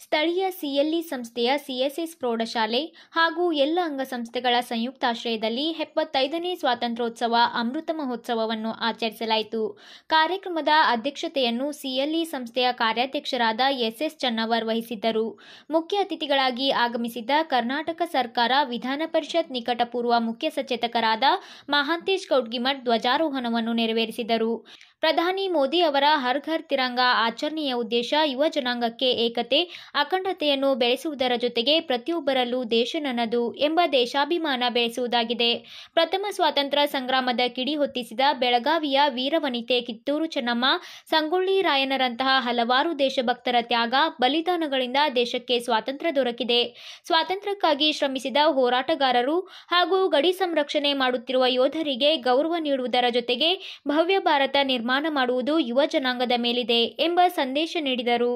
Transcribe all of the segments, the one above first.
ಸ್ಥಳೀಯ ಸಿಎಲ್ಇ ಸಂಸ್ಥೆಯ ಸಿಎಸ್ಎಸ್ ಪ್ರೌಢಶಾಲೆ ಹಾಗೂ ಎಲ್ಲ ಅಂಗಸಂಸ್ಥೆಗಳ ಸಂಯುಕ್ತಾಶ್ರಯದಲ್ಲಿ ಎಪ್ಪತ್ತೈದನೇ ಸ್ವಾತಂತ್ರ್ಯೋತ್ಸವ ಅಮೃತ ಮಹೋತ್ಸವವನ್ನು ಆಚರಿಸಲಾಯಿತು ಕಾರ್ಯಕ್ರಮದ ಅಧ್ಯಕ್ಷತೆಯನ್ನು ಸಿಎಲ್ಇ ಸಂಸ್ಥೆಯ ಕಾರ್ಯಾಧ್ಯಕ್ಷರಾದ ಎಸ್ಎಸ್ ಚನ್ನವರ್ ವಹಿಸಿದ್ದರು ಮುಖ್ಯ ಅತಿಥಿಗಳಾಗಿ ಆಗಮಿಸಿದ್ದ ಕರ್ನಾಟಕ ಸರ್ಕಾರ ವಿಧಾನ ಪರಿಷತ್ ನಿಕಟಪೂರ್ವ ಮುಖ್ಯ ಸಚೇತಕರಾದ ಮಹಾಂತೇಶ್ ಕೌಡ್ಗಿಮಠ್ ಧ್ವಜಾರೋಹಣವನ್ನು ನೆರವೇರಿಸಿದರು ಪ್ರಧಾನಿ ಮೋದಿ ಅವರ ಹರ್ ಘರ್ ತಿರಂಗ ಆಚರಣೆಯ ಉದ್ದೇಶ ಯುವ ಜನಾಂಗಕ್ಕೆ ಏಕತೆ ಅಖಂಡತೆಯನ್ನು ಬೆಳೆಸುವುದರ ಜೊತೆಗೆ ಪ್ರತಿಯೊಬ್ಬರಲ್ಲೂ ದೇಶ ನನ್ನದು ಎಂಬ ದೇಶಾಭಿಮಾನ ಬೆಳೆಸುವುದಾಗಿದೆ ಪ್ರಥಮ ಸ್ವಾತಂತ್ರ್ಯ ಸಂಗ್ರಾಮದ ಕಿಡಿ ಹೊತ್ತಿಸಿದ ಬೆಳಗಾವಿಯ ವೀರವನಿತೆ ಕಿತ್ತೂರು ಚೆನ್ನಮ್ಮ ಸಂಗೊಳ್ಳಿ ರಾಯಣ್ಣರಂತಹ ಹಲವಾರು ದೇಶಭಕ್ತರ ತ್ಯಾಗ ಬಲಿದಾನಗಳಿಂದ ದೇಶಕ್ಕೆ ಸ್ವಾತಂತ್ರ್ಯ ದೊರಕಿದೆ ಸ್ವಾತಂತ್ರ್ಯಕ್ಕಾಗಿ ಶ್ರಮಿಸಿದ ಹೋರಾಟಗಾರರು ಹಾಗೂ ಗಡಿ ಸಂರಕ್ಷಣೆ ಮಾಡುತ್ತಿರುವ ಯೋಧರಿಗೆ ಗೌರವ ನೀಡುವುದರ ಜೊತೆಗೆ ಭವ್ಯ ಭಾರತ ನಿರ್ಮಾಣ ಮಾಡುವುದು ಯುವ ಜನಾಂಗದ ಮೇಲಿದೆ ಎಂಬ ಸಂದೇಶ ನೀಡಿದರು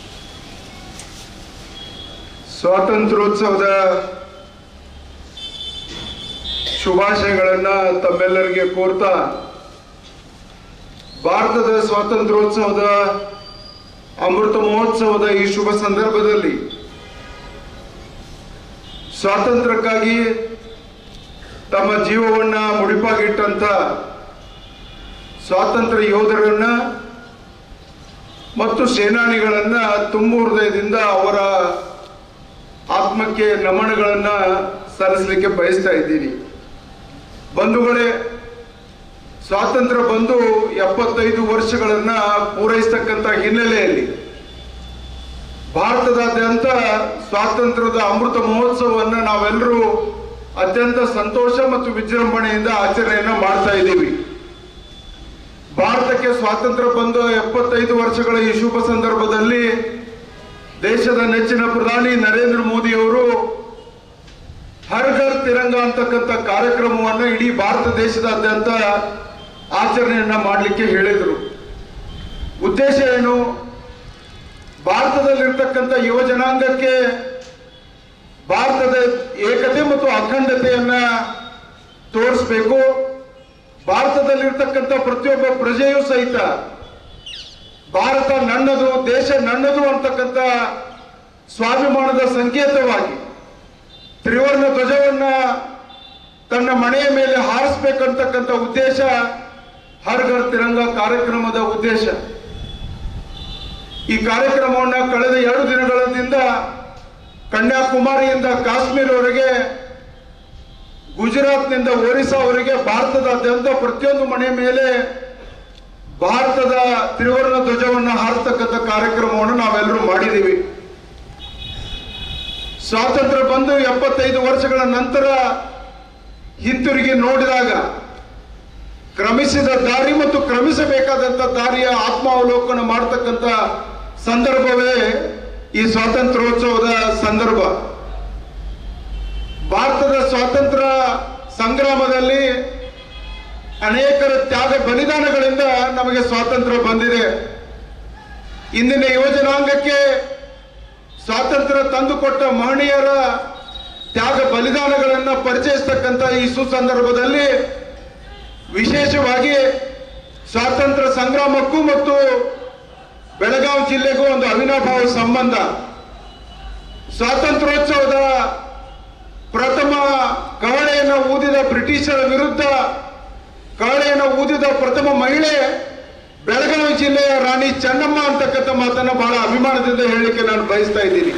ಸ್ವಾತಂತ್ರ್ಯೋತ್ಸವದ ಶುಭಾಶಯಗಳನ್ನ ತಮ್ಮೆಲ್ಲರಿಗೆ ಕೋರ್ತಾ ಭಾರತದ ಸ್ವಾತಂತ್ರ್ಯೋತ್ಸವದ ಅಮೃತ ಮಹೋತ್ಸವದ ಈ ಶುಭ ಸಂದರ್ಭದಲ್ಲಿ ಸ್ವಾತಂತ್ರ್ಯಕ್ಕಾಗಿ ತಮ್ಮ ಜೀವವನ್ನ ಮುಡಿಪಾಗಿಟ್ಟಂತ ಸ್ವಾತಂತ್ರ್ಯ ಯೋಧರನ್ನ ಮತ್ತು ಸೇನಾನಿಗಳನ್ನ ತುಂಬ ಹೃದಯದಿಂದ ಅವರ ಆತ್ಮಕ್ಕೆ ನಮನಗಳನ್ನ ಸಲ್ಲಿಸಲಿಕ್ಕೆ ಬಯಸ್ತಾ ಇದ್ದೀನಿ ಬಂಧುಗಳೇ ಸ್ವಾತಂತ್ರ್ಯ ಬಂದು ಎಪ್ಪತ್ತೈದು ವರ್ಷಗಳನ್ನ ಪೂರೈಸ್ತಕ್ಕಂಥ ಹಿನ್ನೆಲೆಯಲ್ಲಿ ಭಾರತದಾದ್ಯಂತ ಸ್ವಾತಂತ್ರ್ಯದ ಅಮೃತ ಮಹೋತ್ಸವವನ್ನ ನಾವೆಲ್ಲರೂ ಅತ್ಯಂತ ಸಂತೋಷ ಮತ್ತು ವಿಜೃಂಭಣೆಯಿಂದ ಆಚರಣೆಯನ್ನ ಮಾಡ್ತಾ ಇದ್ದೀವಿ ಭಾರತಕ್ಕೆ ಸ್ವಾತಂತ್ರ್ಯ ಬಂದು ಎಪ್ಪತ್ತೈದು ವರ್ಷಗಳ ಈ ಶುಭ ಸಂದರ್ಭದಲ್ಲಿ ದೇಶದ ನೆಚ್ಚಿನ ಪ್ರಧಾನಿ ನರೇಂದ್ರ ಮೋದಿ ಅವರು ಹರ್ ಘರ್ ತಿರಂಗ ಅಂತಕ್ಕಂಥ ಕಾರ್ಯಕ್ರಮವನ್ನು ಇಡೀ ಭಾರತ ದೇಶದಾದ್ಯಂತ ಆಚರಣೆಯನ್ನ ಮಾಡಲಿಕ್ಕೆ ಹೇಳಿದರು ಉದ್ದೇಶ ಏನು ಭಾರತದಲ್ಲಿರ್ತಕ್ಕಂಥ ಯುವ ಜನಾಂಗಕ್ಕೆ ಭಾರತದ ಏಕತೆ ಮತ್ತು ಅಖಂಡತೆಯನ್ನ ತೋರಿಸ್ಬೇಕು ಭಾರತದಲ್ಲಿರ್ತಕ್ಕಂಥ ಪ್ರತಿಯೊಬ್ಬ ಪ್ರಜೆಯೂ ಸಹಿತ ಭಾರತ ನನ್ನದು ದೇಶ ನನ್ನದು ಅಂತಕ್ಕಂಥ ಸ್ವಾಭಿಮಾನದ ಸಂಕೇತವಾಗಿ ತ್ರಿವರ್ಣ ಧ್ವಜವನ್ನ ತನ್ನ ಮನೆಯ ಮೇಲೆ ಹಾರಿಸ್ಬೇಕಂತಕ್ಕಂಥ ಉದ್ದೇಶ ಹರ್ ಘರ್ ತಿರಂಗ ಕಾರ್ಯಕ್ರಮದ ಉದ್ದೇಶ ಈ ಕಾರ್ಯಕ್ರಮವನ್ನ ಕಳೆದ ಎರಡು ದಿನಗಳಿಂದ ಕನ್ಯಾಕುಮಾರಿಯಿಂದ ಕಾಶ್ಮೀರವರೆಗೆ ಗುಜರಾತ್ನಿಂದ ಒರಿಸ್ಸಾವರೆಗೆ ಭಾರತದಾದ್ಯಂತ ಪ್ರತಿಯೊಂದು ಮನೆ ಮೇಲೆ ಭಾರತದ ತ್ರಿವರ್ಣ ಧ್ವಜವನ್ನು ಹಾರತಕ್ಕಂಥ ಕಾರ್ಯಕ್ರಮವನ್ನು ನಾವೆಲ್ಲರೂ ಮಾಡಿದ್ದೀವಿ ಸ್ವಾತಂತ್ರ್ಯ ಬಂದು ಎಪ್ಪತ್ತೈದು ವರ್ಷಗಳ ನಂತರ ಹಿಂತಿರುಗಿ ನೋಡಿದಾಗ ಕ್ರಮಿಸಿದ ದಾರಿ ಮತ್ತು ಕ್ರಮಿಸಬೇಕಾದಂಥ ದಾರಿಯ ಆತ್ಮಾವಲೋಕನ ಮಾಡತಕ್ಕಂಥ ಸಂದರ್ಭವೇ ಈ ಸ್ವಾತಂತ್ರ್ಯೋತ್ಸವದ ಸಂದರ್ಭ ಭಾರತದ ಸ್ವಾತಂತ್ರ್ಯ ಸಂಗ್ರಾಮದಲ್ಲಿ ಅನೇಕರ ತ್ಯಾಗ ಬಲಿದಾನಗಳಿಂದ ನಮಗೆ ಸ್ವಾತಂತ್ರ್ಯ ಬಂದಿದೆ ಇಂದಿನ ಯುವಜನಾಂಗಕ್ಕೆ ಸ್ವಾತಂತ್ರ್ಯ ತಂದುಕೊಟ್ಟ ಮಹನೀಯರ ತ್ಯಾಗ ಬಲಿದಾನಗಳನ್ನು ಪರಿಚಯಿಸ್ತಕ್ಕಂಥ ಈ ಸುಸಂದರ್ಭದಲ್ಲಿ ವಿಶೇಷವಾಗಿ ಸ್ವಾತಂತ್ರ್ಯ ಸಂಗ್ರಾಮಕ್ಕೂ ಮತ್ತು ಬೆಳಗಾವಿ ಜಿಲ್ಲೆಗೂ ಒಂದು ಅವಿನಾಭಾವ ಸಂಬಂಧ ಸ್ವಾತಂತ್ರ್ಯೋತ್ಸವದ ಪ್ರಥಮ ಕಹಳೆಯನ್ನು ಊದಿದ ಬ್ರಿಟಿಷರ ವಿರುದ್ಧ ಕಹಳೆಯನ್ನು ಊದಿದ ಪ್ರಥಮ ಮಹಿಳೆ ಬೆಳಗಾವಿ ಜಿಲ್ಲೆಯ ರಾಣಿ ಚೆನ್ನಮ್ಮ ಅಂತಕ್ಕಂಥ ಮಾತನ್ನ ಬಹಳ ಅಭಿಮಾನದಿಂದ ಹೇಳಲಿಕ್ಕೆ ನಾನು ಬಯಸ್ತಾ ಇದ್ದೀನಿ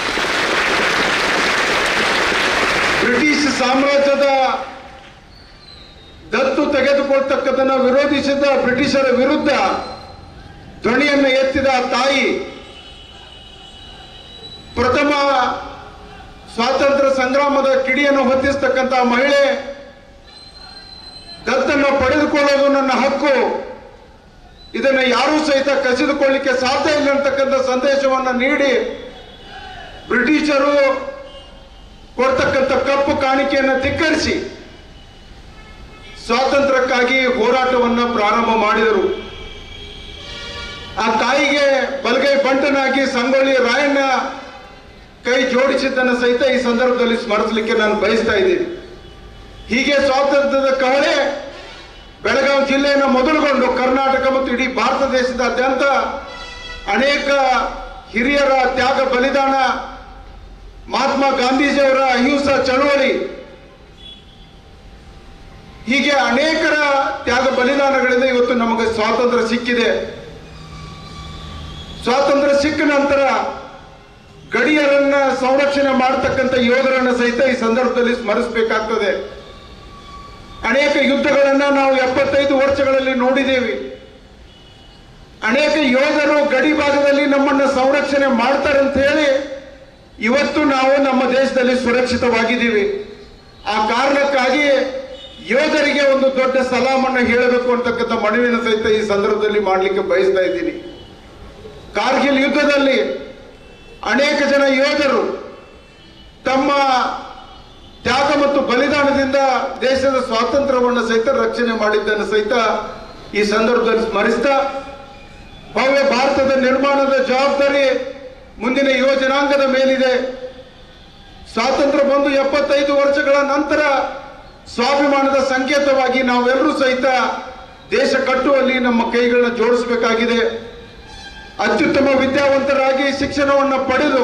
ಬ್ರಿಟಿಷ್ ಸಾಮ್ರಾಜ್ಯದ ದತ್ತು ತೆಗೆದುಕೊಳ್ತಕ್ಕದನ್ನ ವಿರೋಧಿಸಿದ ಬ್ರಿಟಿಷರ ವಿರುದ್ಧ ಧ್ವನಿಯನ್ನು ಎತ್ತಿದ ತಾಯಿ ಪ್ರಥಮ ಸ್ವಾತಂತ್ರ್ಯ ಸಂಗ್ರಾಮದ ಕಿಡಿಯನ್ನು ಹೊತ್ತಿಸ್ತಕ್ಕಂಥ ಮಹಿಳೆ ದತ್ತನ್ನು ಪಡೆದುಕೊಳ್ಳೋದು ನನ್ನ ಹಕ್ಕು ಇದನ್ನು ಯಾರೂ ಸಹಿತ ಕಸಿದುಕೊಳ್ಳಿಕ್ಕೆ ಸಾಧ್ಯ ಇಲ್ಲ ಅಂತಕ್ಕಂಥ ಸಂದೇಶವನ್ನು ನೀಡಿ ಬ್ರಿಟಿಷರು ಕೊಡ್ತಕ್ಕಂಥ ಕಪ್ಪು ಕಾಣಿಕೆಯನ್ನು ಧಿಕ್ಕರಿಸಿ ಸ್ವಾತಂತ್ರ್ಯಕ್ಕಾಗಿ ಹೋರಾಟವನ್ನ ಪ್ರಾರಂಭ ಮಾಡಿದರು ಆ ತಾಯಿಗೆ ಬಲಗೈ ಬಂಟನಾಗಿ ಸಂಗೊಳ್ಳಿ ರಾಯಣ್ಣ ಕೈ ಜೋಡಿಸಿದ್ದನ್ನು ಸಹಿತ ಈ ಸಂದರ್ಭದಲ್ಲಿ ಸ್ಮರಿಸಲಿಕ್ಕೆ ನಾನು ಬಯಸ್ತಾ ಇದ್ದೀನಿ ಹೀಗೆ ಸ್ವಾತಂತ್ರ್ಯದ ಕಹಳೆ ಬೆಳಗಾವಿ ಜಿಲ್ಲೆಯನ್ನು ಮೊದಲುಗೊಂಡು ಕರ್ನಾಟಕ ಮತ್ತು ಇಡೀ ಭಾರತ ದೇಶದಾದ್ಯಂತ ಅನೇಕ ಹಿರಿಯರ ತ್ಯಾಗ ಬಲಿದಾನ ಮಹಾತ್ಮ ಗಾಂಧೀಜಿಯವರ ಅಹಿಂಸಾ ಚಳುವಳಿ ಹೀಗೆ ಅನೇಕರ ತ್ಯಾಗ ಬಲಿದಾನಗಳಿಂದ ಇವತ್ತು ನಮಗೆ ಸ್ವಾತಂತ್ರ್ಯ ಸಿಕ್ಕಿದೆ ಸ್ವಾತಂತ್ರ್ಯ ಸಿಕ್ಕ ನಂತರ ಗಡಿಯರನ್ನ ಸಂರಕ್ಷಣೆ ಮಾಡತಕ್ಕಂಥ ಯೋಧರನ್ನ ಸಹಿತ ಈ ಸಂದರ್ಭದಲ್ಲಿ ಸ್ಮರಿಸಬೇಕಾಗ್ತದೆ ಅನೇಕ ಯುದ್ಧಗಳನ್ನ ನಾವು ಎಪ್ಪತ್ತೈದು ವರ್ಷಗಳಲ್ಲಿ ನೋಡಿದ್ದೇವೆ ಅನೇಕ ಯೋಧರು ಗಡಿ ಭಾಗದಲ್ಲಿ ನಮ್ಮನ್ನ ಸಂರಕ್ಷಣೆ ಮಾಡ್ತಾರೆ ಅಂತ ಹೇಳಿ ಇವತ್ತು ನಾವು ನಮ್ಮ ದೇಶದಲ್ಲಿ ಸುರಕ್ಷಿತವಾಗಿದ್ದೀವಿ ಆ ಕಾರಣಕ್ಕಾಗಿ ಯೋಧರಿಗೆ ಒಂದು ದೊಡ್ಡ ಸಲಾಮನ್ನ ಹೇಳಬೇಕು ಅಂತಕ್ಕಂಥ ಮನವಿನ ಸಹಿತ ಈ ಸಂದರ್ಭದಲ್ಲಿ ಮಾಡಲಿಕ್ಕೆ ಬಯಸ್ತಾ ಇದ್ದೀನಿ ಕಾರ್ಗಿಲ್ ಯುದ್ಧದಲ್ಲಿ ಅನೇಕ ಜನ ಯೋಧರು ತಮ್ಮ ತ್ಯಾಗ ಮತ್ತು ಬಲಿದಾನದಿಂದ ದೇಶದ ಸ್ವಾತಂತ್ರ್ಯವನ್ನು ಸಹಿತ ರಕ್ಷಣೆ ಮಾಡಿದ್ದನ್ನು ಸಹಿತ ಈ ಸಂದರ್ಭದಲ್ಲಿ ಸ್ಮರಿಸ್ತಾ ಭವ್ಯ ಭಾರತದ ನಿರ್ಮಾಣದ ಜವಾಬ್ದಾರಿ ಮುಂದಿನ ಯುವ ಜನಾಂಗದ ಮೇಲಿದೆ ಸ್ವಾತಂತ್ರ್ಯ ಬಂದು ಎಪ್ಪತ್ತೈದು ವರ್ಷಗಳ ನಂತರ ಸ್ವಾಭಿಮಾನದ ಸಂಕೇತವಾಗಿ ನಾವೆಲ್ಲರೂ ಸಹಿತ ದೇಶ ಕಟ್ಟುವಲ್ಲಿ ನಮ್ಮ ಕೈಗಳನ್ನ ಜೋಡಿಸಬೇಕಾಗಿದೆ ಅತ್ಯುತ್ತಮ ವಿದ್ಯಾವಂತರಾಗಿ ಶಿಕ್ಷಣವನ್ನು ಪಡೆದು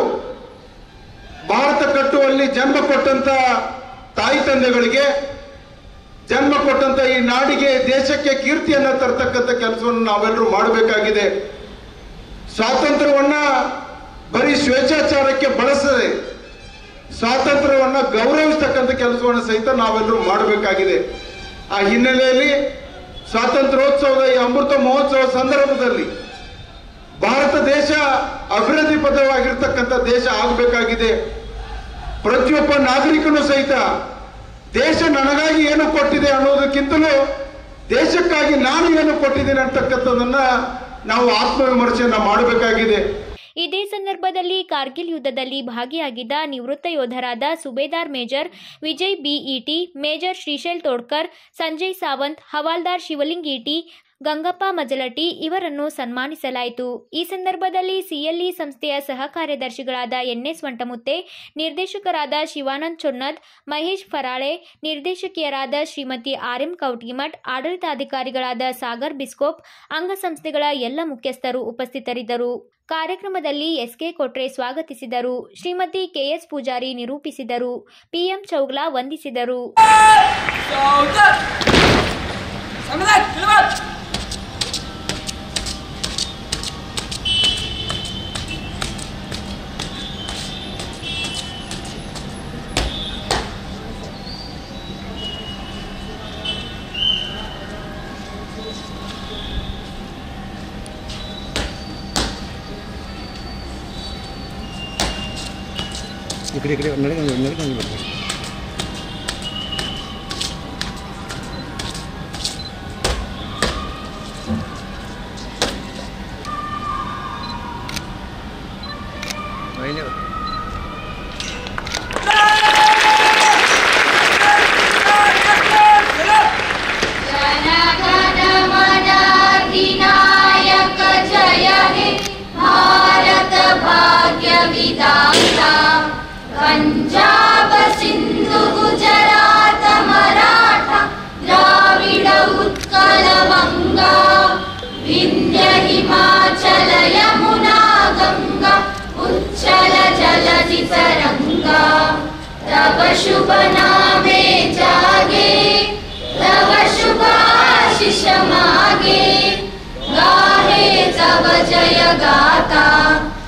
ಭಾರತ ಕಟ್ಟುವಲ್ಲಿ ಜನ್ಮ ಕೊಟ್ಟಂತ ತಾಯಿ ತಂದೆಗಳಿಗೆ ಜನ್ಮ ಕೊಟ್ಟಂತ ಈ ನಾಡಿಗೆ ದೇಶಕ್ಕೆ ಕೀರ್ತಿಯನ್ನ ತರ್ತಕ್ಕಂಥ ಕೆಲಸವನ್ನು ನಾವೆಲ್ಲರೂ ಮಾಡಬೇಕಾಗಿದೆ ಸ್ವಾತಂತ್ರ್ಯವನ್ನ ಬರೀ ಸ್ವೇಚ್ಛಾಚಾರಕ್ಕೆ ಬಳಸದೆ ಸ್ವಾತಂತ್ರ್ಯವನ್ನ ಗೌರವಿಸ್ತಕ್ಕಂಥ ಕೆಲಸವನ್ನು ಸಹಿತ ನಾವೆಲ್ಲರೂ ಮಾಡಬೇಕಾಗಿದೆ ಆ ಹಿನ್ನೆಲೆಯಲ್ಲಿ ಸ್ವಾತಂತ್ರ್ಯೋತ್ಸವದ ಈ ಅಮೃತ ಮಹೋತ್ಸವ ಸಂದರ್ಭದಲ್ಲಿ ಭಾರತ ದೇಶ ಅಭಿವೃದ್ಧಿ ಪದವಾಗಿರ್ತಕ್ಕಂಥ ದೇಶ ಆಗಬೇಕಾಗಿದೆ ಪ್ರತಿಯೊಬ್ಬ ನಾಗರಿಕನು ಸಹಿತ ದೇಶ ನನಗಾಗಿ ಏನು ಕೊಟ್ಟಿದೆ ಅನ್ನೋದಕ್ಕಿಂತಲೂ ದೇಶಕ್ಕಾಗಿ ನಾನು ಏನು ಕೊಟ್ಟಿದ್ದೇನೆ ಅಂತಕ್ಕಂಥದ್ದನ್ನ ನಾವು ಆತ್ಮವಿಮರ್ಶೆಯನ್ನ ಮಾಡಬೇಕಾಗಿದೆ ಇದೇ ಸಂದರ್ಭದಲ್ಲಿ ಕಾರ್ಗಿಲ್ ಯುದ್ಧದಲ್ಲಿ ಭಾಗಿಯಾಗಿದ್ದ ನಿವೃತ್ತ ಯೋಧರಾದ ಸುಬೇದಾರ್ ಮೇಜರ್ ವಿಜಯ್ ಬಿಇಟಿ ಮೇಜರ್ ಶ್ರೀಶೈಲ್ ತೋಡ್ಕರ್ ಸಂಜಯ್ ಸಾವಂತ್ ಹವಾಲ್ದಾರ್ ಶಿವಲಿಂಗ್ ಇಟಿ ಗಂಗಪ್ಪ ಮಜಲಟಿ ಇವರನ್ನು ಸನ್ಮಾನಿಸಲಾಯಿತು ಈ ಸಂದರ್ಭದಲ್ಲಿ ಸಿಎಲ್ಇ ಸಂಸ್ಥೆಯ ಸಹ ಕಾರ್ಯದರ್ಶಿಗಳಾದ ಎನ್ಎಸ್ ವಂಟಮುತ್ತೆ ನಿರ್ದೇಶಕರಾದ ಶಿವಾನಂದ್ ಚೊನ್ನದ್ ಮಹೇಶ್ ಫರಾಳೆ ನಿರ್ದೇಶಕಿಯರಾದ ಶ್ರೀಮತಿ ಆರ್ ಎಂ ಕೌಟಿಮಠ್ ಆಡಳಿತಾಧಿಕಾರಿಗಳಾದ ಸಾಗರ್ ಬಿಸ್ಕೋಪ್ ಅಂಗಸಂಸ್ಥೆಗಳ ಎಲ್ಲ ಮುಖ್ಯಸ್ಥರು ಉಪಸ್ಥಿತರಿದ್ದರು ಕಾರ್ಯಕ್ರಮದಲ್ಲಿ ಎಸ್ಕೆ ಕೊಟ್ರೆ ಸ್ವಾಗತಿಸಿದರು ಶ್ರೀಮತಿ ಕೆಎಸ್ ಪೂಜಾರಿ ನಿರೂಪಿಸಿದರು ಪಿಎಂ ಚೌಗ್ಲಾ ವಂದಿಸಿದರು Soldat! Samlet, klimat! ಈ ಕಡೆ ಈ ಕಡೆ ನಡ್ಕೊಂಡು ನಡ್ಕೊಂಡು ಬರ್ಬೇಕು जनगणमनाधिनायक जय हे भारत भाग्य विधाता पञ्जाब सिन्धु गुजरात मराठा द्राविड उत्कल वङ्गा विन्ध्य हिमाचल यमुना गङ्गा उच्चल जलधि तरङ्गा तव शुभ नामे जागे तव शुभाशिष मागे गाहे तव जय गाता